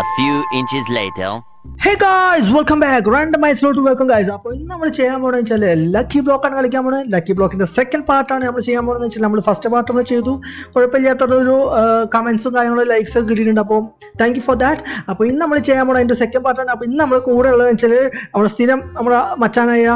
A few inches later. Hey guys welcome back റാൻഡമൈസിലോട്ട് welcome guys അപ്പോൾ ഇന്ന് നമ്മൾ ചെയ്യാൻ പോകുന്നത് വെച്ചാൽ ലക്കി ബ്ലോക്കാണ് കളിക്കാൻ പോകുന്നത് ലക്കി ബ്ലോക്കിന്റെ സെക്കൻഡ് പാർട്ടാണ് നമ്മൾ ചെയ്യാൻ പോകുന്നത് വെച്ചാൽ നമ്മൾ ഫസ്റ്റ് പാർട്ട് നമ്മൾ ചെയ്തു കുഴപ്പമില്ലാത്തൊരു കമന്റ്സും കാര്യങ്ങളും ലൈക്സ് ഒക്കെ കിട്ടിയിട്ടുണ്ട് അപ്പോൾ താങ്ക് യു ഫോർ ദാറ്റ് അപ്പോൾ ഇന്ന് നമ്മൾ ചെയ്യാൻ പോകുന്നത് അതിന്റെ സെക്കൻഡ് പാർട്ടാണ് അപ്പോൾ ഇന്ന് നമ്മൾ കൂടെ ഉള്ളത് വെച്ചാൽ നമ്മുടെ സ്ഥിരം നമ്മുടെ മച്ചാനായ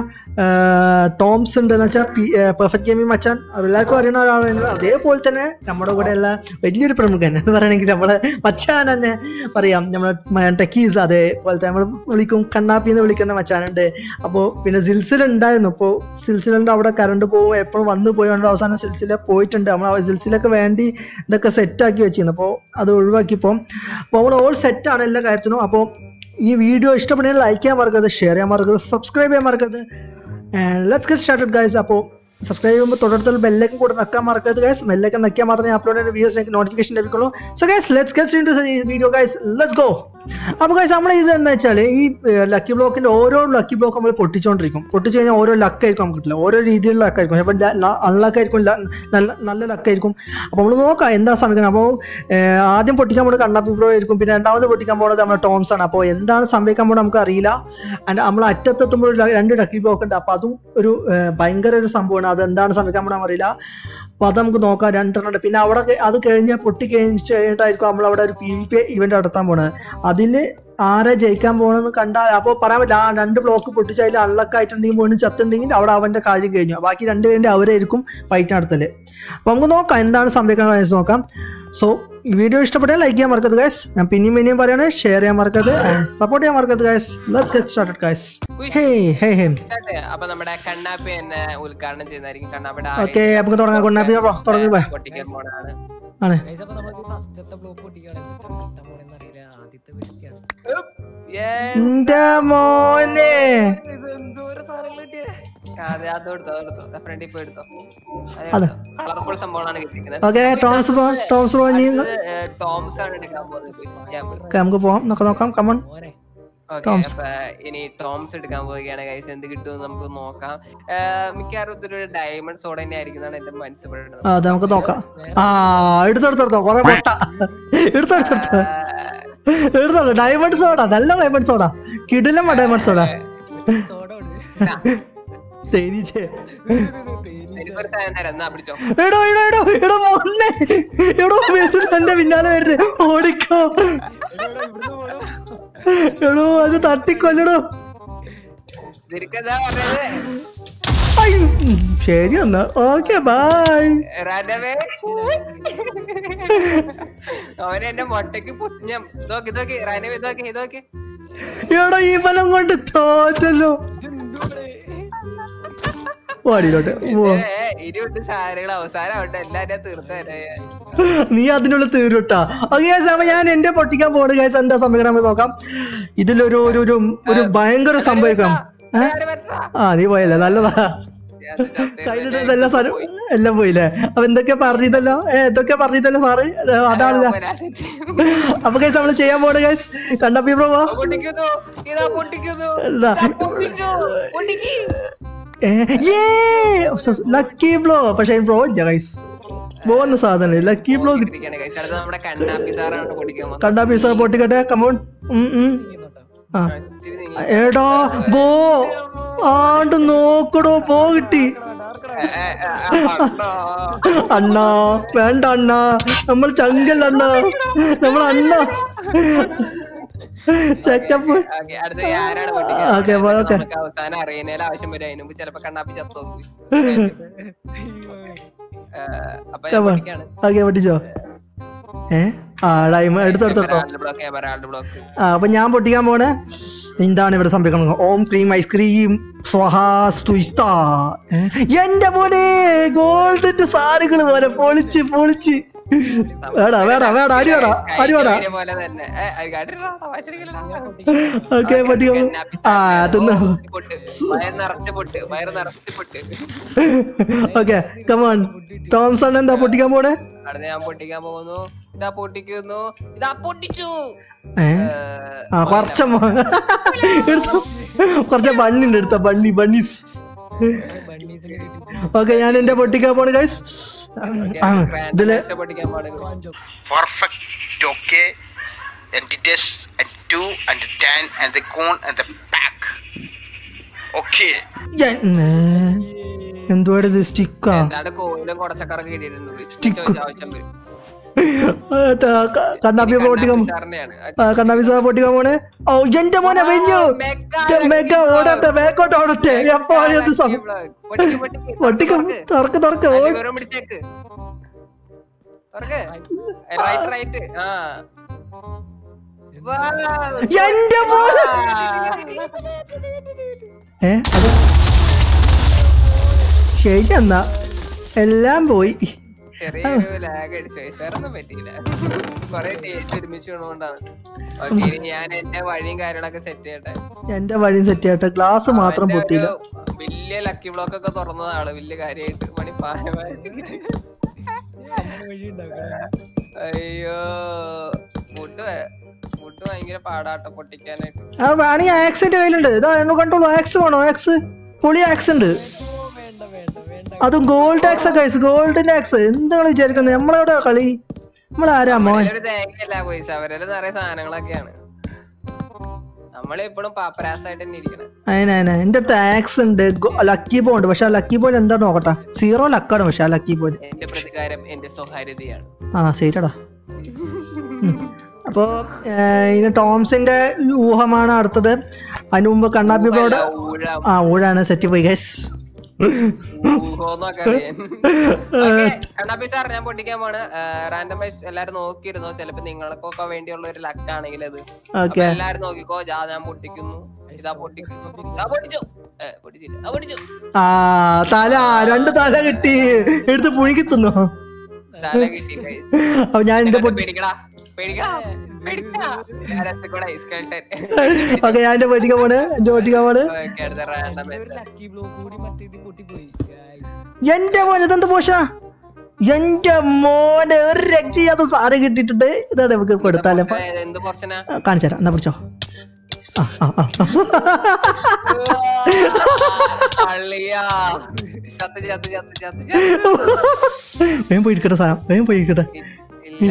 ടോംസ് ഉണ്ട് എന്ന് വെച്ചാൽ പെർഫെക്റ്റ് ഗെയിമിംഗ് മച്ചാൻ എല്ലാവർക്കും അറിയുന്ന ഒരാളാണ് അതേപോലെ തന്നെ നമ്മുടെ കൂടെയുള്ള വലിയൊരു പ്രമുഖൻ എന്ന് പറയണമെങ്കിൽ നമ്മുടെ മച്ചാൻ തന്നെ പറയാം നമ്മുടെ ടെക്കീസ് അതേപോലത്തെ നമ്മൾ വിളിക്കും കണ്ണാപ്പി എന്ന് വിളിക്കുന്ന മച്ചാനുണ്ട് അപ്പോൾ പിന്നെ സിൽസില ഉണ്ടായിരുന്നു അപ്പോൾ സിൽസിലുണ്ട് അവിടെ കറണ്ട് പോകും എപ്പോഴും വന്ന് പോയോണ്ട് അവസാനം സിൽസില പോയിട്ടുണ്ട് നമ്മൾ ആ സിൽസിലൊക്കെ വേണ്ടി ഇതൊക്കെ സെറ്റാക്കി വെച്ചിരുന്നു അപ്പോൾ അത് ഒഴിവാക്കിയപ്പോൾ അപ്പോൾ നമ്മൾ ഓൾ സെറ്റാണ് എല്ലാ കാര്യത്തിനും അപ്പോൾ ഈ വീഡിയോ ഇഷ്ടപ്പെടുന്ന ലൈക്ക് ചെയ്യാൻ മറക്കരുത് ഷെയർ ചെയ്യാൻ മറക്കരുത് സബ്സ്ക്രൈബ് ചെയ്യാൻ മറക്കരുത് ലെറ്റ്സ് ഗെറ്റ് സ്റ്റാർട്ടഡ് ഗൈസ് അപ്പോൾ സബ്സ്ക്രൈബ് ചെയ്യുമ്പോൾ തൊട്ടടുത്തുള്ള ബെല്ലേക്കും കൂടെ നക്കാൻ മറക്കരുത് ഗൈസ് ബെല്ലേക്കും നക്കിയാൽ മാത്രമേ അപ്ലോഡ് ചെയ്യുന്ന വീഡിയോസ് എനിക്ക് നോട്ടിഫിക്കേഷൻ ലഭിക്കുള്ളൂ so guys let's get into video guys let's go അപ്പോൾ ഗൈസ് നമ്മൾ ഇത് എന്താ വെച്ചാൽ ഈ ലക്കി ബ്ലോക്കിന്റെ ഓരോ ലക്കി ബ്ലോക്ക് നമ്മൾ പൊട്ടിച്ചുകൊണ്ടിരിക്കും പൊട്ടിച്ചു കഴിഞ്ഞാൽ ഓരോ ലക്കായിരിക്കും നമുക്ക് കിട്ടില്ല ഓരോ രീതിയിലുള്ള ലക്കായിരിക്കും ചിലപ്പോൾ അൺലക്കായിരിക്കും നല്ല നല്ല ലക്കായിരിക്കും അപ്പോൾ നമ്മൾ നോക്കാം എന്താ സംഭവിക്കുന്നത് അപ്പോൾ ആദ്യം പൊട്ടിക്കാൻ പോകുന്നത് കണ്ണാപ്പി ബ്രോ ആയിരിക്കും പിന്നെ രണ്ടാമത് പൊട്ടിക്കാൻ പോകുന്നത് നമ്മുടെ ടോംസ് ആണ് അപ്പോൾ എന്താണ് സംഭവിക്കാൻ പോകുന്നത് നമുക്ക് അറിയില്ല ആൻഡ് നമ്മൾ അറ്റത്തെത്തുമ്പോൾ ഒരു രണ്ട് ലക്കി ബ്ലോക്ക് ഉണ്ട് അപ്പോൾ അതും ഒരു ഏർ, ഭയങ്കര ഒരു സംഭവമാണ് അത് എന്താണ് സംഭവിക്കാൻ പോകുന്നത് അറിയില്ല അപ്പോൾ അത് നമുക്ക് നോക്കാം രണ്ടെണ്ണം ഉണ്ട് പിന്നെ അവിടെ ക- അത് കഴിഞ്ഞ് പൊട്ടി കഴിഞ്ഞ് കഴിഞ്ഞിട്ടായിരിക്കും നമ്മൾ അവിടെ ഒരു പി വി പി ഇവന്റ് നടത്താൻ പോണത് അതിൽ ആരെ ജയിക്കാൻ പോകണമെന്ന് കണ്ടാൽ അപ്പോൾ പറയാൻ പറ്റില്ല ആ രണ്ട് ബ്ലോക്ക് പൊട്ടിച്ച് അതിൽ അള്ളക്കായിട്ട് എന്തെങ്കിലും വീണ് ചത്തുണ്ടെങ്കിൽ അവിടെ അവന്റെ കാര്യം കഴിഞ്ഞു ബാക്കി രണ്ടുപേരുടെ അവരായിരിക്കും ഫൈറ്റ് നടത്തല് അപ്പോൾ നമുക്ക് നോക്കാം എന്താണ് സംഭവിക്കുന്നത് നോക്കാം സോ ഈ വീഡിയോ ഇഷ്ടപ്പെട്ടാൽ ലൈക്ക് ചെയ്യാൻ മറക്കരുത് ഗൈസ് ഞാൻ പിന്നെയും പിന്നെയും പറയാണ് ഷെയർ ചെയ്യാൻ മറക്കരുത് സപ്പോർട്ട് ചെയ്യാൻ മറക്കരുത് guys let's get started guys hey hey hey ഇതാട്ടെ, അപ്പൊ നമ്മുടെ കണ്ണാപ്പി എന്നെ ഉദ്ഘാടനം ചെയ്യുന്നതായിരിക്കും കണ്ണാപ്പിയുടെ ഓക്കെ നമുക്ക് തുടങ്ങാം കൊണ്ടാപ്പി ബ്രോ തുടങ്ങി പോയി പൊട്ടിക്കാൻ പോണാണ് ആണ് Guys, അപ്പൊ നമുക്ക് ഫസ്റ്റത്തെ ബ്ലോക്ക് പൊട്ടിക്കുകയാണ് എന്നിട്ടാണ് കിട്ടാൻ പോണെന്ന് അറിയില്ല ആദ്യത്തെ ക്വസ്റ്റ്യൻ എന്റെ മോനെ ഇത് എന്തോരം സാധനങ്ങൾ കിട്ടിയേ അതെ അത് എടുത്തോ എടുത്തോ ഫ്രണ്ടിൽ പോയി എടുത്തോ അതെ. കളർഫുൾ സംഭവമാണ് കിട്ടിയിരിക്കുന്നത് okay Toms bro Toms bro ഇനി ഇത്, ഏ, ടോംസ് ആണ് എടുക്കാൻ പോകുന്നത് ഞാൻ പോയി. Okay, നമുക്ക് പോവാം നമുക്ക് നോക്കാം കമൺ മോനെ Okay, ടോംസ്. അപ്പൊ ഇനി ടോംസ് എടുക്കാൻ പോവുകയാണ് ഗൈസ് എന്ത് കിട്ടുമെന്ന് നമുക്ക് നോക്കാം ഏ, മിക്കവാറും ഇതൊരു ഡയമണ്ട് സോഡ തന്നെ ആയിരിക്കും എന്നാണ് എന്റെ മനസ്സിൽ ആ അത് നമുക്ക് നോക്കാം ആ എടുത്തെടുത്തോ കൊറേ പൊട്ട എടുത്തെടുത്തെടുത്തോ എടുത്തോളൂ ഡയമണ്ട് സോഡ നല്ല ഡയമണ്ട് സോഡ കിടിലമ്മ ഡയമണ്ട് സോഡ സോഡ ഉണ്ട് തേനീച്ചേ എനിക്കൊരു സാധനം തരാം എന്നാ പിടിച്ചോ എടോ എടോ എടോ എടോ മോനെ എടോ വരുന്നു എന്റെ പിന്നാലെ വരുന്നത് ഓടിക്കോ എടോ അത് തട്ടിക്കൊല്ലടോ ശരിക്കും എന്താ പറഞ്ഞത് ഐ, ഉം, ശരി എന്നാ ഓക്കെ ബൈ റാൻഡമേ അവന് എന്റെ മൊട്ടയ്ക്ക് പുഞ്ഞ ഇതൊക്കെ ഇതൊക്കെ റാൻഡമേ ഇതൊക്കെ ഇതൊക്കെ എടോ ഈ ഫലം കൊണ്ട് തോറ്റല്ലോ വാടിയിലോട്ട് ഓ ഇരുപത് സാധനങ്ങൾ അവസാനം ആവട്ടെ എല്ലാരും തീർത്തേ നീ അതിനുള്ള തീരുട്ടാ ഓക്കെ അപ്പൊ ഞാൻ എന്റെ പൊട്ടിക്കാൻ പോണ കേസ് എന്താ സംഭവിക്കണം നമുക്ക് നോക്കാം ഇതിലൊരു ഒരു ഒരു ഒരു ഭയങ്കര സംഭവിക്കാം ഏ? ആ നീ പോയല്ലേ നല്ലതാ കയ്യിലിട്ട് എല്ലാ സാധനം എല്ലാം പോയില്ലേ അപ്പൊ എന്തൊക്കെയാ പറഞ്ഞിട്ടല്ലോ ഏ എന്തൊക്കെയാ പറഞ്ഞിട്ടല്ലോ സാറ് ഏ, അതാണല്ലേ അപ്പൊ കേസ് നമ്മള് ചെയ്യാൻ പോണ കേസ് കണ്ടപ്പോ ബ്രോ പൊട്ടിക്കുന്നു ഇതാ പൊട്ടിക്കുന്നു എന്താ ഇതാ പൊട്ടിച്ചു പൊട്ടിക്ക് ലക്കി ബ്ലോ പക്ഷെ ബ്രോ ഇല്ല ഗൈസ് ബ്ലോ എന്ന സാധനം ലക്കി ബ്ലോ കിട്ടി ഇരിക്കുകയാണ് guys. അടുത്ത നമ്മുടെ കണ്ണാപ്പി സാറാണ് പൊട്ടിക്കാൻ പോകുന്നത്. കണ്ടാ പീസ പൊട്ടിക്കട്ടെ കമോൺ ആ ഇച്ചിരി നീങ്ങി. എടാ ബോ ആണ്ട് നോക്കടോ ബോ കിട്ടി ഏ, ഏ, ഏ, അണ്ണാ. അണ്ണാ വേണ്ട അണ്ണാ നമ്മൾ ചങ്കല്ല അണ്ണാ നമ്മൾ അണ്ണ ചെക്കപ്പ് Okay, അടുത്ത ആരാണ് പൊട്ടിക്കാൻ Okay, പോകുന്നത്? okay. നമുക്ക് അവസാനം അറിയുന്നതിൽ ആവശ്യം വരും അതിന് മുമ്പ് ചിലപ്പോ കണ്ണാപ്പി ചത്തു പോകും അപ്പൊ ഞാൻ Come on. പൊട്ടിക്കാണ് ഓക്കെ പൊട്ടിച്ചോ ഏ ആ ഡൈമ എടുത്തെടുത്തെടുത്തോ എമറാൾഡ് ബ്ലോക്ക് എമറാൾഡ് ബ്ലോക്ക് ആ അപ്പൊ ഞാൻ പൊട്ടിക്കാൻ പോണേ എന്താണ് ഇവിടെ സംഭവിക്കുന്നത് ഓം ക്രീം ഐസ്ക്രീം സ്വഹാസ്തുസ്ത എന്റെ പോലെ ഗോൾഡിന്റെ സാധനങ്ങൾ പോലെ പൊളിച്ച് പൊളിച്ച് വേടാ വേടാ വേടാ അടിയോടാ അടിയോടാ ഇതിനെ പോലെ തന്നെ ഏ, അത് കാട്ടിടാ, തമാശ കളിക്കലെടാ. ഓക്കെ പൊട്ടിക്കാൻ കണ്ണാപ്പി ആ സാധനം. തിന്നു ഓ, പൊട്ട് വയറ് നിറച്ച് പൊട്ട് വയറ് നിറച്ച് പൊട്ട് ഓക്കെ കമോൺ ടോംസൺ എന്താ പൊട്ടിക്കാൻ പോണേ അടുത്ത ഞാൻ പൊട്ടിക്കാൻ പോകുന്നു ഇതാ പൊട്ടിക്കുന്നു ഇതാ പൊട്ടിച്ചു ഏ ഏ, ആ കുറച്ച എടുത്തോ കുറച്ച ബണ്ണിണ്ട് എടുത്ത ബണ്ണി ബണ്ണീസ് ബണ്ണീസിനെ കിട്ടി ഓക്കെ ഞാൻ എന്റെ പൊട്ടിക്കാൻ പോണ് ഗൈസ് okay, ആണ് grand ഇതില് master പൊട്ടിക്കാൻ പാടുന്നു വാഞ്ചോ perfect okay and the test and two and the ten and the cone and the pack. Okay. എന്തുവാടെ ഇത് സ്റ്റിക്കാ എന്താണ് കോയിലും കുറച്ചക്കറൊക്കെ കിട്ടിയിട്ടുണ്ട് Stick. ചോദിച്ച ആവശ്യം വരും കണ്ണാപ്പി പൊട്ടിക്കാൻ സാറിന്റെയാണ് കണ്ണാപ്പി സാർ പൊട്ടിക്കാൻ പോണേ ഓ എന്റെ മോനെ വലിയ മെഗ ഓടട്ടെ ബാക്കോട്ട് ഓടട്ടെ എപ്പോ അത് സമയം പൊട്ടിക്കും തുറക്ക് തുറക്ക് ഓ പിടിച്ചേക്ക് തുറക്ക് റൈറ്റ് റൈറ്റ് ആ വാ. എന്റെ മോനെ ഏ അത് ശരി എന്നാ എല്ലാം പോയി ചെറിയൊരു ലാഗ് അടിച്ചു പോയി. വേറൊന്നും പറ്റിയില്ല കൊറേ ടേസ്റ്റ് ഒരുമിച്ച് വീണുകൊണ്ടാണ് ഓക്കെ ഇനി ഞാൻ എന്റെ വഴിയും കാര്യങ്ങളൊക്കെ സെറ്റ് ചെയ്യട്ടെ എന്റെ വഴി സെറ്റ് ചെയ്യട്ടെ ഗ്ലാസ് മാത്രം അവന്റെ പൊട്ടിയില്ല ഒരു വലിയ ലക്കി ബ്ലോക്ക് ഒക്കെ തുറന്നതാണ് വലിയ കാര്യമായിട്ട് പണി പാരമായിട്ട് വഴി ഉണ്ടാക്കണം അയ്യോ ഫുഡ് ഫുഡ് ഭയങ്കര പാടാട്ട പൊട്ടിക്കാനായിട്ട് ആ വേണമെങ്കിൽ ആക്സ് എന്റെ കയ്യിലുണ്ട് ഇതാ എന്നെ കണ്ടോളൂ ആക്സ് വേണോ ആക്സ് പൊളി ആക്സ് ഉണ്ട് വേണ്ട വേണ്ട വേണ്ട അതും ഗോൾഡ് ആക്സ് ഒക്കെ ഗോൾഡിന്റെ ആക്സ് എന്താണ് വിചാരിക്കുന്നത് നമ്മളെവിടെ കളി നമ്മളാരാ മോൻ ഒരു തേങ്ങയല്ല പൈസ അവരെല്ലാം നിറയെ സാധനങ്ങളൊക്കെയാണ് നമ്മളെപ്പോഴും പാപ്പരാസായിട്ട് തന്നെ ഇരിക്കണം അതിനെ അതിനെ എന്റെ അടുത്ത് ആക്സ് ഉണ്ട് ലക്കി ബോ ഉണ്ട് പക്ഷെ ആ ലക്കി ബോയിൽ എന്താ നോക്കട്ടെ സീറോ ലക്കാണ് പക്ഷെ ആ ലക്കി ബോയിൽ എന്റെ പ്രതികാരം എന്റെ സ്വകാര്യതയാണ് ആ ശരിടാ അപ്പോ ഏർ, ഇനി ടോംസിന്റെ ഊഹമാണ് അടുത്തത് അതിന് മുമ്പ് കണ്ണാപ്പി ബ്രോഡ് ഊഴം ആ ഊഴാണ് സെറ്റ് പോയി ഗൈസ് ഊഹോന്നൊക്കെ അറിയാൻ Okay, കണ്ണാപ്പി സാർ ഞാൻ പൊട്ടിക്കാൻ പോണ് റാൻഡമൈസ് എല്ലാരും നോക്കിയിരുന്നു ചിലപ്പോ നിങ്ങൾക്കൊക്കെ വേണ്ടിയുള്ള ഒരു ലക്ക് ആണെങ്കിൽ അത് അപ്പൊ ഓക്കെ എല്ലാരും നോക്കിക്കോ ജാ ഞാൻ പൊട്ടിക്കുന്നു ഇതാ പൊട്ടിക്കുന്നു ഇതാ പൊട്ടിച്ചു ഏ, പൊട്ടിച്ചില്ല ആ, പൊട്ടിച്ചു ആ തല രണ്ട് തല കിട്ടി എടുത്ത് പുഴുകി തിന്നു തല കിട്ടി guys. അപ്പൊ ഞാൻ എന്റെ പൊട്ടി പേടിക്കടാ പേടിക്കടാ പേടിക്കടാ രസക്കൂടെ skeleton. ഓക്കെ ഞാൻ എന്റെ പൊട്ടിക്കാൻ പോണ് എന്റെ പൊട്ടിക്കാൻ പോണ് Okay, അടുത്ത random ഒരു method. ലക്കി ബ്ലോക്ക് കൂടി മറ്റേ ഇത് പൊട്ടിപ്പോയി Guys. എന്റെ മോൻ ഇതെന്ത് പോഷ എന്റെ മോനെ ഒരു രക്ഷ ചെയ്യാത്ത സാധനം കിട്ടിയിട്ടുണ്ട് ഇതാണ് നമുക്ക് കൊടുത്താലേ ഇത് എന്ത് പോർഷനാ കാണിച്ചു തരാം എന്നാ പിടിച്ചോ ആ ആ ആ അള്ളിയാ ചത്ത് ചത്ത് ചത്ത് ചത്ത് ചത്ത് വേഗം പോയിരിക്കട്ടെ സാധനം വേഗം പോയിരിക്കട്ടെ ഇല്ല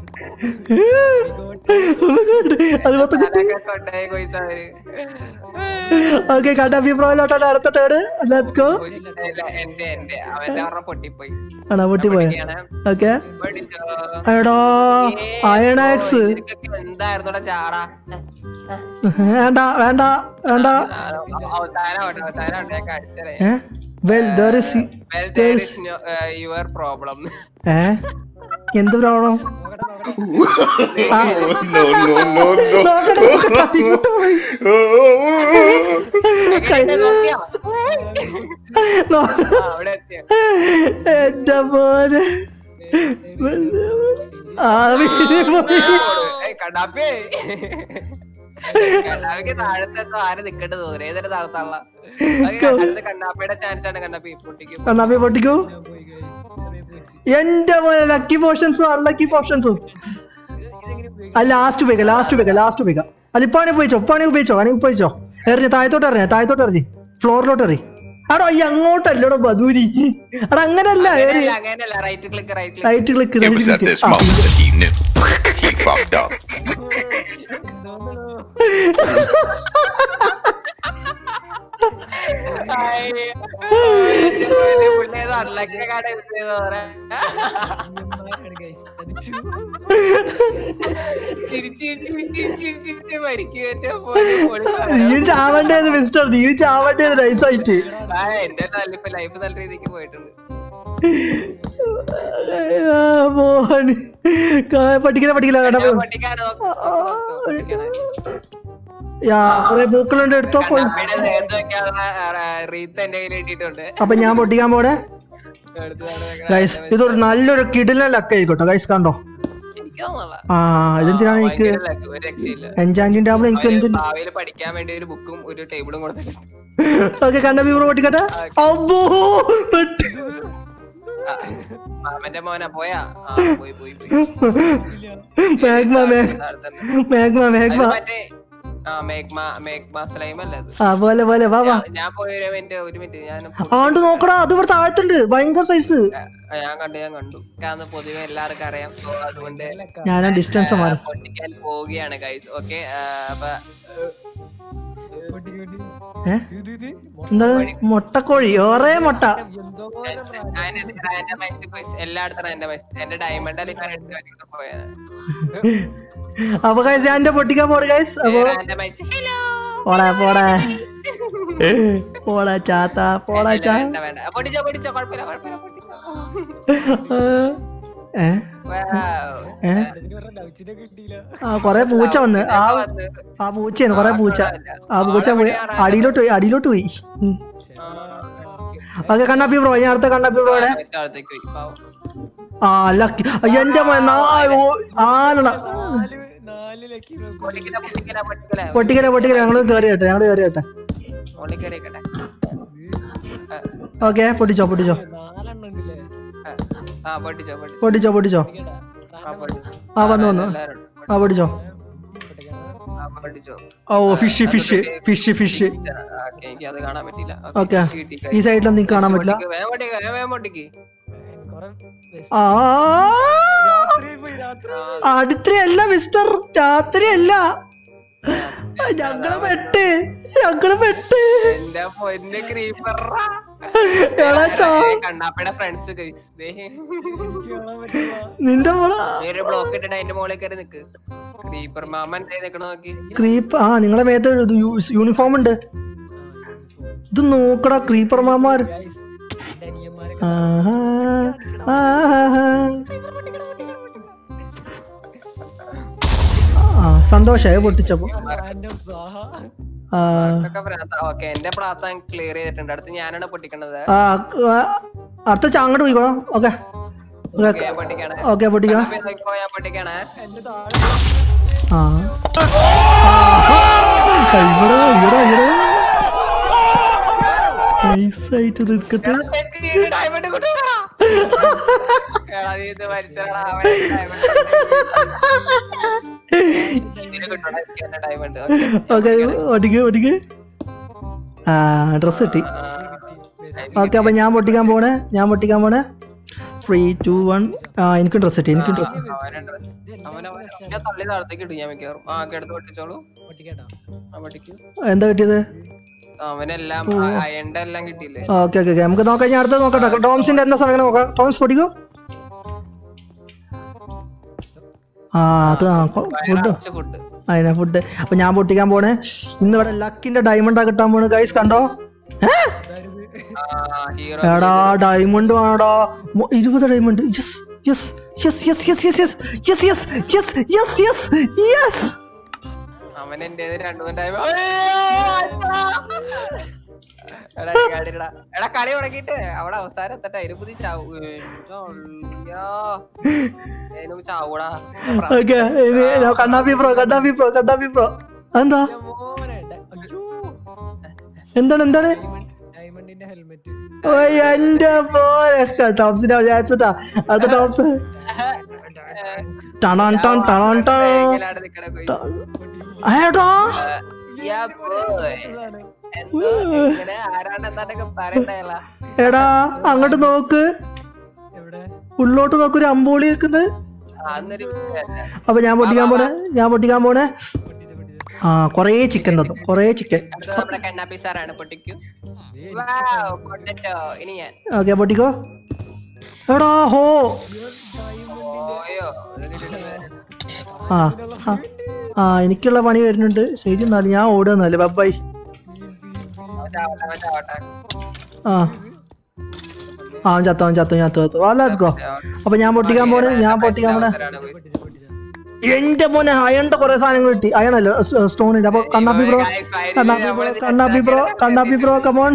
അത് മൊത്തം കിട്ടി അതൊക്കെ കൊണ്ടുപോയി പൈസ അവര് ഓക്കെ കണ്ണാപ്പി പ്രോയിലോട്ടാണ് അടുത്ത ടേഡ് ലെറ്റ്സ് ഗോ ഇല്ല, എന്റെ എന്റെ അവന്റെ പറഞ്ഞ പൊട്ടിപ്പോയി ആണോ പൊട്ടി പോയ പൊട്ടിക്കുകയാണ്. ഓക്കെ പൊട്ടിച്ചോ. എടാ ഏ, അയണാക്സ് ഓ, ഇതിനൊക്കെ എന്തായിരുന്നുടാ ചാടാ വേണ്ട വേണ്ട വേണ്ട ആ, അവസാനം ആവട്ടെ, അവസാനം ആവട്ടെ, ഞാൻ കാണിച്ചുതരാം. Well there is Well, there is no, uh, your problem. ഏ എന്ത് പ്രോബ്ലം നോക്കട്ടെ നോക്കട്ടെ no, no, no, no. എങ്ങനെ നോക്കിയോ? നോ- ആ, അവിടെ എത്തിയോ? എന്റെ മോനെ ആ വീട്ടിൽ പോയി ഏയ്, കണ്ണാപ്പി കണ്ണാപ്പിക്ക് താഴത്തെത്തോ ആരും നിക്കണ്ട് തോന്നുന്നു ഏതൊരു താഴത്താള അടുത്ത കണ്ണാപ്പിയുടെ ചാൻസ് ആണ് കണ്ണാപ്പി പൊട്ടിക്കും കണ്ണാപ്പി പൊട്ടിക്കൂ ഞാൻ പോയി guys. ചെറിയ പോയി. എന്റെ മോനെ ലക്കി പോർഷൻസും അൺലക്കി പോർഷൻസും ഇത് ഇതെങ്ങനെ ഉപയോഗിക്കും? ആ ലാസ്റ്റ് ഉപയോഗിക്കാം ലാസ്റ്റ് ഉപയോഗിക്കാം ലാസ്റ്റ് ഉപയോഗിക്കാം അതിപ്പാണെ ഉപയോഗിച്ചോ ഇപ്പാണെ ഉപയോഗിച്ചോ ആണെങ്കിൽ ഉപയോഗിച്ചോ എറിഞ്ഞ് താഴത്തോട്ട് എറിഞ്ഞ താഴത്തോട്ട് എറിഞ്ഞ് ഫ്ലോറിലോട്ട് എറി അടോ ഈ അങ്ങോട്ടല്ലടോ ബദൂരി അടാ അങ്ങനല്ല എറി അങ്ങനെയല്ല അങ്ങനെയല്ല right click right click right click It right was at click this moment that he knew. He fucked up. Unlucky card use ചെയ്തോ ഇയ്യമ്മാരാണ് guys. ചതിച്ചു. ചിരിച്ച് ചിരിച്ച് ചിരിച്ച് ചിരിച്ച് മരിക്കുക പോലെ നീയും ചാവണ്ടേത് മിസ്റ്റർ നീയും ചാവണ്ടേത് നൈസായിട്ട് ആ എന്റെ ലൈഫ് ലൈഫ് നല്ല രീതിക്ക് പോയിട്ടുണ്ട് മോഹൻ പഠിക്കില്ല പഠിക്കില്ല കേട്ടോ ഞാൻ പൊട്ടിക്കാനോ പൊട്ടിക്കണേ യാ കൊറേ പൂക്കളുണ്ട് എടുത്തോ പോയി കണ്ണാപ്പിയുടെ നേരത്തെ വെക്കാനുള്ള റീത്ത് എന്റെ കയ്യിൽ കിട്ടിയിട്ടുണ്ട് അപ്പൊ ഞാൻ പൊട്ടിക്കാൻ പോണേ എടുത്തതാണ് ഗൈസ് ഇതൊരു നല്ലൊരു കിടിലൻ ലക്ക് ആയിക്കോട്ടെ ഗൈസ് കണ്ടോ എനിക്ക് തോന്നല ആ ഇതെന്തിനാണ് എനിക്ക് ഒരു രക്ഷയില്ല എൻചാൻറ്റിന്റെ ആവുമ്പോൾ എനിക്ക് എന്ത് ഭാവിയിൽ പഠിക്കാൻ വേണ്ടി ഒരു ബുക്കും ഒരു ടേബിളും കൊടുത്തിട്ടുണ്ട് ഓക്കെ കണ്ട വിവരം പൊട്ടിക്കട്ടെ അബ്ബോ പെട്ട്. ആ, മാമന്റെ മോനാ പോയാ ആ പോയി പോയി പോയി മേഘ്മ മേഘ് താഴത്തുണ്ട്. മേഘ്മ അത് മേഘ്മ മറ്റേ ആ മേഘ്മ മേഘ്മ സ്ലൈം അല്ലേ അത് ആ പോലെ പോലെ വാ വാ ഞാൻ- ഞാൻ പോയി ഒരു മിനിറ്റ് ഒരു മിനിറ്റ് ഞാൻ ആണ്ട് നോക്കടാ അത് ഇവിടെ താഴത്തുണ്ട് ഭയങ്കര സൈസ് ആ, ഞാൻ കണ്ടു ഞാൻ കണ്ടു കാരണം പൊതുവെ എല്ലാവർക്കും അറിയാം So, അതുകൊണ്ട് ഞാൻ ഡിസ്റ്റൻസ് മാറി പൊട്ടി പൊട്ടിക്കാൻ പോവുകയാണ് ഗൈസ് ഓക്കെ അപ്പൊ പൊട്ടി, പൊട്ടി. ഏ ഇത്, ഇത്, ഇത്. എന്താണ് മുട്ടക്കോഴി ഒരേ മുട്ട എന്തോ പോലെ പ്രായം. റാൻഡമൈസ് ക്വിസ് എല്ലായിടത്തും റാൻഡമൈസ് എന്റെ ഡയമണ്ട് അല്ലെങ്കിൽ എടുത്ത് വെച്ചിട്ട് പോയത് അപ്പൊ ഗൈസ് ഞാൻ എന്റെ പൊട്ടിക്കാൻ പോണ് ഗൈസ് അപ്പൊ റാൻഡമൈസ് ഹലോ പോടാ പോടാ പോടാ ചാത്ത പോടാ ചാ വേണ്ട വേണ്ട പൊട്ടിച്ചോ പൊട്ടിച്ചോ കുഴപ്പമില്ല കുഴപ്പമില്ല പൊട്ടിച്ചോ ഏ Wow. ഏ ഇതിന് പറഞ്ഞ ലൗച്ചിനെ കിട്ടിയില്ല ആ കൊറേ പൂച്ച വന്ന് ആ വന്ന്. ആ പൂച്ചയാണ് കൊറേ പൂച്ച ആ പൂച്ച പോയി അടിയിലോട്ട് പോയി അടിയിലോട്ട് പോയി ഉം. ആ, ഓക്കെ കണ്ണാപ്പി ബ്രോ ഞാൻ അടുത്ത കണ്ണാപ്പി ബ്രോയുടെ സ്ഥലത്തേക്ക് പോയി പാവം. ആ ലക്കി എന്റെ മോനെ നാല് ഓ- ആലെണ്ണ നാല് നാല് ലക്കി പൊട്ടിക്കല പൊട്ടിക്കല പൊട്ടിക്കല പൊട്ടിക്കര പൊട്ടിക്കര ഞങ്ങള് കയറി കേട്ടെ ഞങ്ങള് കയറി കേട്ടെ മോളിൽ കയറിയേക്കട്ടെ ഓക്കെ പൊട്ടിച്ചോ പൊട്ടിച്ചോ നാലെണ്ണം ഉണ്ടല്ലേ ആ പൊട്ടിച്ചോ പൊട്ടിച്ചോ പൊട്ടിച്ചോ പൊട്ടിച്ചോ പൊട്ടിക്കട്ടാ. ആ പൊട്ടിച്ചോ ആ വന്നു വന്നു എല്ലാവരും ഉണ്ട്. ആ പൊട്ടിച്ചോ പൊട്ടിക്കണം. ആ പൊട്ടിച്ചോ ഓ ഫിഷ് ഫിഷ് ഫിഷ് ഫിഷ് ആ, ഓക്കേ, എനിക്ക് അത് കാണാൻ പറ്റില്ല ഓക്കെ fish കിട്ടി, ഈ guys. സൈഡിൽ നിങ്ങൾക്ക് കാണാൻ പറ്റില്ല പൊട്ടിക്ക്, വേഗം പൊട്ടിക്ക്, വേഗം വേഗം പൊട്ടിക്ക്. കൊറേ ബസ്- ആ രാത്രി പോയി രാത്രി ആ, അടുത്തല്ല മിസ്റ്റർ രാത്രിയല്ല ഞങ്ങള് പെട്ട് ഞങ്ങള് പെട്ട് എന്റെ പൊന്ന് creeper ആ. എടാ ചാ കണ്ണാപ്പയുടെ ഫ്രണ്ട്സ് എനിക്ക് കാണാൻ പറ്റില്ല നിന്റെ മോള ഒരു ബ്ലോക്ക് ഇട്ടിട്ട് അതിന്റെ മുകളിൽ കയറി നിക്ക് ക്രീപ്പർ മാമൻ നിക്കണ നോക്കി ക്രീപ്പ് ആ നിങ്ങളെ മേത്ത് യൂണിഫോം ഉണ്ട് ഇത് നോക്കടാ ക്രീപ്പർ മാമാർ Guys, എന്റെ അനിയന്മാരെ ആഹാ, ആഹാ. ആ സന്തോഷായി പൊട്ടിച്ചപ്പോ random സ്വാഹ. ആ ഓക്കെ എന്റെ പ്രാർത്ഥന ക്ലിയർ ചെയ്തിട്ടുണ്ട് അടുത്ത് ഞാനാണ് പൊട്ടിക്കണത് ആ, ആ, അടുത്ത ചാ അങ്ങോട്ട് പോയിക്കോളാം ഓക്കെ Okay, ഞാൻ പൊട്ടിക്കാണ് ഓക്കെ പൊട്ടിക്കാം കണ്ണാപ്പി നോക്കിക്കോ, ഞാൻ പൊട്ടിക്കാണ് എന്റെ താഴെ ആ ആഹാ. ഇവിടെ ഇവിടെ ഇവിടെ നൈസായിട്ട് നിൽക്കട്ടെ ഡയമണ്ട് കൊണ്ടുവരാ എടാ നീ ഇത് മരിച്ചടാ ഡയമണ്ട് ഓക്കെ ഒടിക്ക് ഒടിക്ക് ആ ഡ്രസ് കിട്ടി ഓക്കെ അപ്പൊ ഞാൻ പൊട്ടിക്കാൻ പോണേ ഞാൻ പൊട്ടിക്കാൻ പോണേ ത്രീ ടു വൺ ആ എനിക്കും ഡ്രസ് കിട്ടി എനിക്കും ഡ്രസ് അവനെ തള്ളി താഴത്തേക്ക് ഇട്ടു ഞാൻ മിക്കവാറും ആ ഒക്കെ എടുത്ത് പൊട്ടിച്ചോളൂ പൊട്ടിക്കട്ടാ ആ പൊട്ടിക്കൂ എന്താ കിട്ടിയത് അവനെല്ലാം അയണ്ട എല്ലാം കിട്ടിയില്ലേ ഓക്കെ ഓക്കെ ഓക്കെ നമുക്ക് നോക്കാം ഞാൻ അടുത്തത് നോക്കട്ടെ ടോംസിന്റെ എന്താ സമയം നോക്കാം ടോംസ് പൊടിക്കോ ആ അത് ആ ഫുഡ് ഫുഡ് അതിനെ ഫുഡ് അപ്പൊ ഞാൻ പൊട്ടിക്കാൻ പോണേ ഇന്ന് ഇവിടെ ലക്കിന്റെ ഡയമണ്ടാ കിട്ടാൻ പോണ് ഗൈസ് കണ്ടോ ഏ? ഹീറോ എടാ ഡയമണ്ട് വേണടാ മൊ- ഇരുപത് diamond yes yes yes yes yes yes yes yes yes yes yes yes അവൻ എന്റെ രണ്ടു മൂന്ന് ടൈം എടാ കളിടാ. എടാ കളി തുടങ്ങിട്ട് അവിടെ അവസാനം എത്തട്ടെ അതിന് പുതിയ ചാവൂ എന്റെ ഉള്ളിയാ. അതിന് ചാവൂടാ okay Kannappi pro Kannappi pro Kannappi pro എന്താ മോനെ ഡ- അയ്യോ എന്താണ് എന്താണ് ഡയമണ്ടിന്റെ ഹെൽമെറ്റ് ഓ എന്റെ പോലെ ടോപ്സിന്റെ വിചാരിച്ചതാ അടുത്ത ടോപ്സ് ടണാൻ ടൺ ടണാൻ ടൺ ബാങ്കിലാണ് നിക്കണ കൊയ്. ഏടാ Yeah, boy. എന്തോ ഇങ്ങനെ ആരാണ്ട് എന്താണ്ടൊക്കെ പറയണ്ടല്ല എടാ അങ്ങോട്ട് നോക്ക് എവിടെ ഉള്ളോട്ട് നോക്ക് ഒരു അമ്പോളി വെക്കുന്നത് അന്നൊരു വിഷയമല്ല. അപ്പൊ ഞാൻ പൊട്ടിക്കാൻ പോണേ ഞാൻ പൊട്ടിക്കാൻ പോണേ പൊട്ടിച്ച് പൊട്ടിച്ച് ആ കൊറേ ചിക്കൻ തന്നു കൊറേ ചിക്കൻ അടുത്ത നമ്മുടെ കണ്ണാപ്പി സാറാണ് പൊട്ടിക്കൂ Wow, പൊട്ടിട്ടോ ഇനി ഞാൻ ഓക്കെ പൊട്ടിക്കോ എടാ ഹോ പോയോ ഇത് കിട്ടുന്നത് ആ ആ, ആ എനിക്കുള്ള പണി വരുന്നുണ്ട് ശരി എന്നാലും ഞാൻ ഓടുന്നല്ലേ ബൈ ചാവട്ടെ, അവൻ ചാവട്ടെ. ആ ആ അവൻ ചത്തോ അവൻ ചത്തോ ഞാൻ ചത്തോ ആ ലെറ്റ്സ് ഗോ അപ്പൊ ഞാൻ പൊട്ടിക്കാൻ പോണേ ഞാൻ പൊട്ടിക്കാൻ പോണേ അവസരാണ് പോയി. പൊട്ടിച്ച് പൊട്ടിച്ച് എന്റെ മോനെ അയണിന്റെ കുറെ സാധനങ്ങൾ കിട്ടി അയണല്ലോ സ്റ്റോണിന്റെ അപ്പൊ Kannappi bro Guys, finally Kannappi bro നമ്മള് കണ്ണാപ്പി ബ്രോ കണ്ണാപ്പി ബ്രോ കമോൺ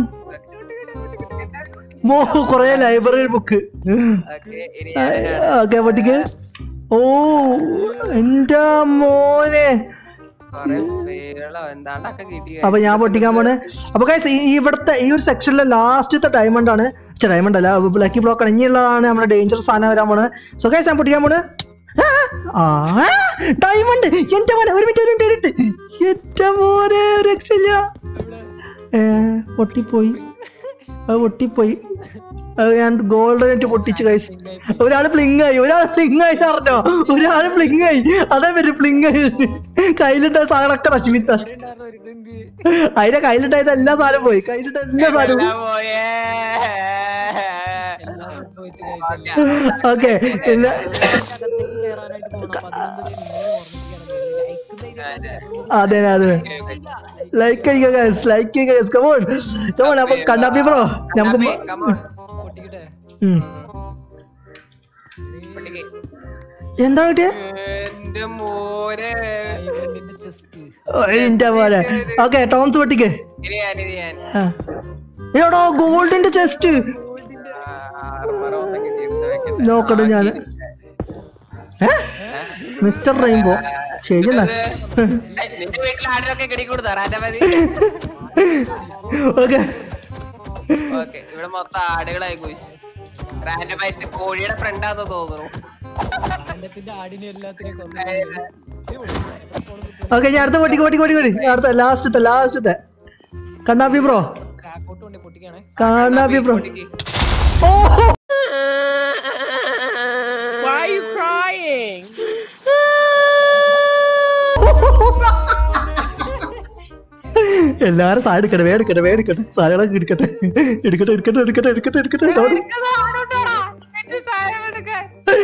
മോ കൊറേ ലൈബ്രറി ബുക്ക് Okay, ഇനി ഞാനാണ്. ഓക്കെ പൊട്ടിക്ക് ഓ എന്റെ മോനെ കൊറേ പേരുകളോ എന്താണ്ടൊക്കെ കിട്ടി അപ്പൊ ഞാൻ പൊട്ടിക്കാൻ പോണേ അപ്പൊ guys, ഈ ഇവിടുത്തെ ഈ ഒരു സെക്ഷനിലെ ലാസ്റ്റത്തെ ഡയമണ്ട് ആണ് ഡയമണ്ട് അല്ല ലക്കി ബ്ലോക്ക് ആണ് ഇനിയുള്ളതാണ് നമ്മുടെ ഡേഞ്ചർ സാധനം വരാൻ പോണേ സോ ഗൈസ് ഞാൻ പൊട്ടിക്കാൻ പോണേ ആ ഡയമണ്ട് എന്റെ മോനെ ഒരു മിനിറ്റ് ഒരു മിനിറ്റ് ഒരു മിനിറ്റ് എന്റെ മോനെ ഒരു രക്ഷയില്ല എവിടെ ഏ, പൊട്ടിപ്പോയി അത് പൊട്ടിപ്പോയി അത് ഞാൻ ഗോൾഡ് ആയിട്ട് പൊട്ടിച്ചു കൈസ് ഒരാള് പ്ലിങ് ആയി ഒരാൾ പ്ലിങ് ആയി അറിഞ്ഞോ ഒരാള് പ്ലിങ് ആയി അതേ പറ്റി പ്ലിങ് ആയി കയ്യിലിട്ട സാധനമൊക്കെ നശിപ്പിച്ച ഉണ്ടായിരുന്ന ഒരു ഇതെന്ത് അതിന്റെ കയ്യിലിട്ടായത് എല്ലാ സാധനം പോയി കയ്യിലിട്ട എല്ലാ സാധനവും എല്ലാം പോയേ. എല്ലാം സംഭവിച്ചു guys. ഓക്കെ പിന്നെ അകത്തേക്ക് കേറാനായിട്ട് പോണം അപ്പൊ അതിനൊന്നും നിങ്ങൾ ഓർമ്മിപ്പിക്കണം അതെ അതെ ലൈക്ക് ചെയ്യുക ഗൈസ് ലൈക്ക് ചെയ്യുക ഗൈസ് കമോൺ കമോൺ അപ്പൊ കണ്ണാപ്പി ബ്രോ നമുക്ക് കണ്ണാപ്പി, മ- come on. പൊട്ടിക്കട്ടെ ഉം. പൊട്ടിക്ക്. എന്താ കിട്ടിയ എന്റെ മോനെ ഡയമണ്ടിന്റെ ചെസ്റ്റ് എന്റെ പോലെ ഓക്കെ ടോംസ് പൊട്ടിക്ക് ഇനി ഞാൻ ഇനി ഞാൻ ആ. എടോ ഗോൾഡിന്റെ ചെസ്റ്റ് ആർമർ ഒന്നും കിട്ടിയെടുത്ത് വെക്കട്ടെ. നോക്കട്ടെ ഞാൻ മിസ്റ്റർ റെയിൻബോ ശരി എന്നാ ഏയ്, നിന്റെ വീട്ടിൽ ആടിനൊക്കെ കിടി കൊടുത്താ റാറ്റ മതി ഓക്കെ ഓക്കെ ഇവിടെ മൊത്തം ആടുകളായി പോയി റാൻഡമൈസ് കോഴിയുടെ ഫ്രണ്ടാന്ന് തോന്നുന്നു എന്റെ ആടിനെ എല്ലാത്തിനെയും കൊന്നു ഓക്കെ ഞാൻ അടുത്ത പൊട്ടിക്ക് പൊട്ടിക്ക് പൊട്ടിക്ക് പൊട്ടി അടുത്ത ലാസ്റ്റത്തെ ലാസ്റ്റത്തെ കണ്ണാപ്പി ബ്രോ കാക്കോട്ട് കൊണ്ട് പൊട്ടിക്കാണേ കണ്ണാപ്പി ബ്രോ പൊട്ടിക്ക്. ഓ Why are you crying? എല്ലാരും സാധനം എടുക്കട്ടെ വേടിക്കട്ടെ വേടിക്കട്ടെ സാധനങ്ങളൊക്കെ എടുക്കട്ടെ എടുക്കട്ടെ എടുക്കട്ടെ എടുക്കട്ടെ എടുക്കട്ടെ എടുക്കട്ടെ എടുക്കട്ടെ എന്റെ സാധനം എടുക്കാൻ.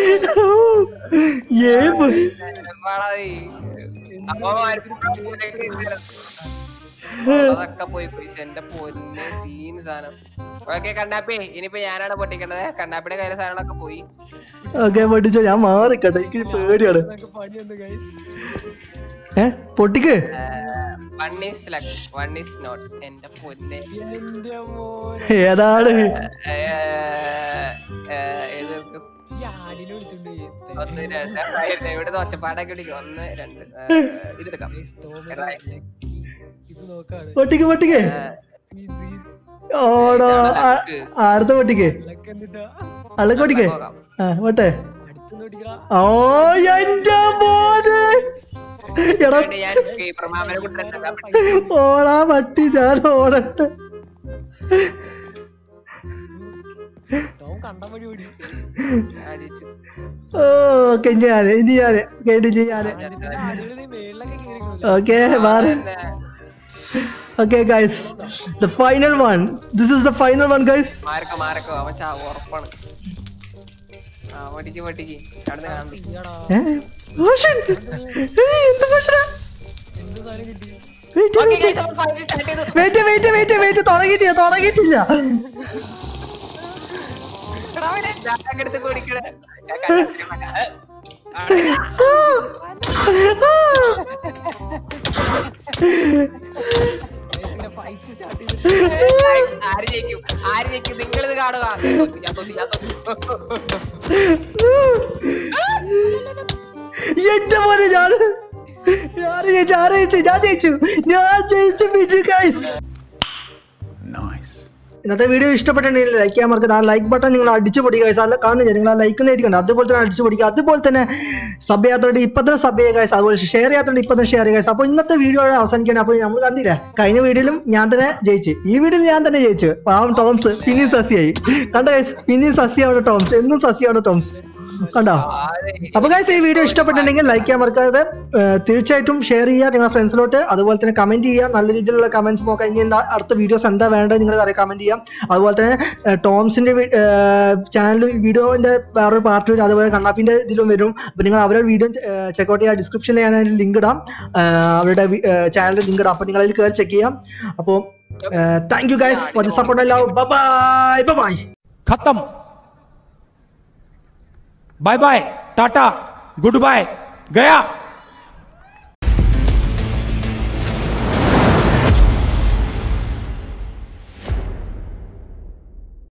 ഏ പോയി. എമ്പാടാ നീ? അപ്പൊ മരപ്പുറത്തേക്ക് ഇരിക്കരുത്. അതൊക്കെ പോയി കുഴിച്ച് എന്റെ പൊന്നെ സീൻ സാധനം ഓക്കെ കണ്ണാപ്പി ഇനിയിപ്പോ ഞാനാണ് പൊട്ടിക്കേണ്ടത് കണ്ണാപ്പിയുടെ കയ്യിലെ സാധനങ്ങളൊക്കെ പോയി ഓക്കെ പൊട്ടിച്ച ഞാൻ മാറിക്കട്ടെ എനിക്ക് പേടിയാണ് നമുക്ക് പണി ഒന്ന് guys. ഏ പൊട്ടിക്ക് one is luck one is not എന്റെ പൊന്നെ എന്റെ മോനെ ഏതാണ് ഏ, ഏ, ഏത് എടുക്കും? ഈ ആടിനെ വിളിച്ചോണ്ട് പോയി. ഒന്ന് രണ്ട് ആയിരം ഇവിടുന്ന് ഒച്ചപ്പാടൊക്കെ വിളിക്കും ഒന്ന് രണ്ട് ഏ, ഇതെടുക്കാം Guys, തോമസ് Right. ലക്കി ഇത് നോക്കാണ് പൊട്ടിക്ക് പൊട്ടിക്ക് ഏ, സീൻ സീൻ ഓടോ ആ- അടുത്ത പൊട്ടിക്ക് ലക്ക് എന്നിട്ടാ അള്ളക്ക് പൊട്ടിക്ക് നോക്കാം. ആ പോട്ടെ അടുത്ത് നോട്ടിക്കടാ ഓ എന്റെ മോന് എടാ എന്നിട്ട് ഞാൻ കീപ്പർ മാമനെ കൊണ്ടുവരട്ടെ ഓടാ പട്ടി ഞാൻ ഓടട്ടെ ടോം കണ്ട വഴി ഓടി അടിച്ചു ഓക്കെ ഞാന് ഇനി ഞാന് കേട്ടില്ല ഞാന് ആടുകൾ നീ മേളിലൊക്കെ കേറിക്കണല്ലോ ഓക്കെ മാറി okay guys the final one this is the final one guys മാരക്കോ മാരക്കോ അവൻ ചാ ഉറപ്പാണ് ആ പൊട്ടിക്ക് പൊട്ടിക്ക് അവിടെ കാണുന്നു ഇയ്യടാ എന്ത് ഭക്ഷണം എന്ത് സാധനം കിട്ടി വെയിറ്റ് Okay, വെയിറ്റ് guys, അപ്പോൾ fight start ചെയ്തു. വെയിറ്റ് വെയിറ്റ് വെയിറ്റ് വെയിറ്റ് തുടങ്ങിയിട്ടില്ല തുടങ്ങിയിട്ടില്ല എടാ, അവനെ ചാട്ടൊക്കെ എടുത്ത് കുടിക്കണേ. ഞാൻ കണ്ടിട്ട് മതി. ഏ, അവിടെ. പിന്നെ ഫൈറ്റ് സ്റ്റാർട്ട് ചെയ്ത് Guys, ആര് ജയിക്കും ആര് ജയിക്കും നിങ്ങളിത് കാണുക ഞാൻ തോറ്റു, ഞാൻ തോറ്റു, ഞാൻ തോറ്റു. എന്റെ മോനെ ഞാൻ ആര് ജയിച്ചു ആര് ജയിച്ചു ഞാൻ ജയിച്ചു ഞാൻ ജയിച്ചു ബിജു ഗൈസ് Nice. ഇന്നത്തെ വീഡിയോ ഇഷ്ടപ്പെട്ടിട്ടുണ്ടെങ്കിൽ ലൈക്ക് ചെയ്യാൻ മറക്കരുത് ആ ലൈക്ക് ബട്ടൺ നിങ്ങൾ അടിച്ചു പൊടിക്കുക guys. അല്ല കാണുന്നില്ല നിങ്ങൾ ആ ലൈക്ക് നേരിക്കണം അതുപോലെ തന്നെ അടിച്ചു പൊടിക്കുക അതുപോലെ തന്നെ സബ് യാത്രയുടെ ഇപ്പൊ തന്നെ സബ് ചെയ്യുക guys. അതുപോലെ ഷെയർ യാത്രയുടെ ഇപ്പൊ തന്നെ ഷെയർ ചെയ്യുക guys. അപ്പോൾ ഇന്നത്തെ വീഡിയോ അവസാനിക്കണം അപ്പോൾ നമ്മൾ കണ്ടില്ലേ കഴിഞ്ഞ വീഡിയോയിലും ഞാൻ തന്നെ ജയിച്ചു ഈ വീഡിയോയിൽ ഞാൻ തന്നെ ജയിച്ചു പാവം ടോംസ് പിന്നെയും സസിയായി കണ്ട ഗൈസ് പിന്നെയും സസിയാണ് ടോംസ് എന്നും സസിയാണ് ടോംസ് കണ്ടോ ആരെ? അപ്പൊ ഗൈസ് ഈ വീഡിയോ ഇഷ്ടപ്പെട്ടിട്ടുണ്ടെങ്കിൽ ലൈക്ക് ചെയ്യാൻ മറക്കാതെ ഏർ, തീർച്ചയായിട്ടും ഷെയർ ചെയ്യുക നിങ്ങളുടെ ഫ്രണ്ട്സിലോട്ട് അതുപോലെ തന്നെ കമന്റ് ചെയ്യുക നല്ല രീതിയിലുള്ള കമന്റ്സ് നോക്കാം ഇനി എന്താ അടുത്ത വീഡിയോസ് എന്താ വേണ്ടത് നിങ്ങൾ അറിയാം കമന്റ് ചെയ്യാം അതുപോലെ തന്നെ ഏർ, ടോംസിന്റെ ചാനൽ വീഡിയോന്റെ വേറൊരു പാർട്ട് വരും അതുപോലെ കണ്ണാപ്പിന്റെ ഇതിലും വരും അപ്പൊ നിങ്ങൾ അവരുടെ വീഡിയോ ചെക്കൗട്ട് ചെയ്യാം ഡിസ്ക്രിപ്ഷനിൽ ഞാൻ അതിന്റെ ലിങ്ക് ഇടാം ഏർ, അവരുടെ ചാനലിൽ ലിങ്ക് ഇടാം അപ്പൊ നിങ്ങൾ അതിൽ കയറി ചെക്ക് ചെയ്യാം അപ്പോൾ thank you guys for the support love bye bye खत्म bye bye tata goodbye गया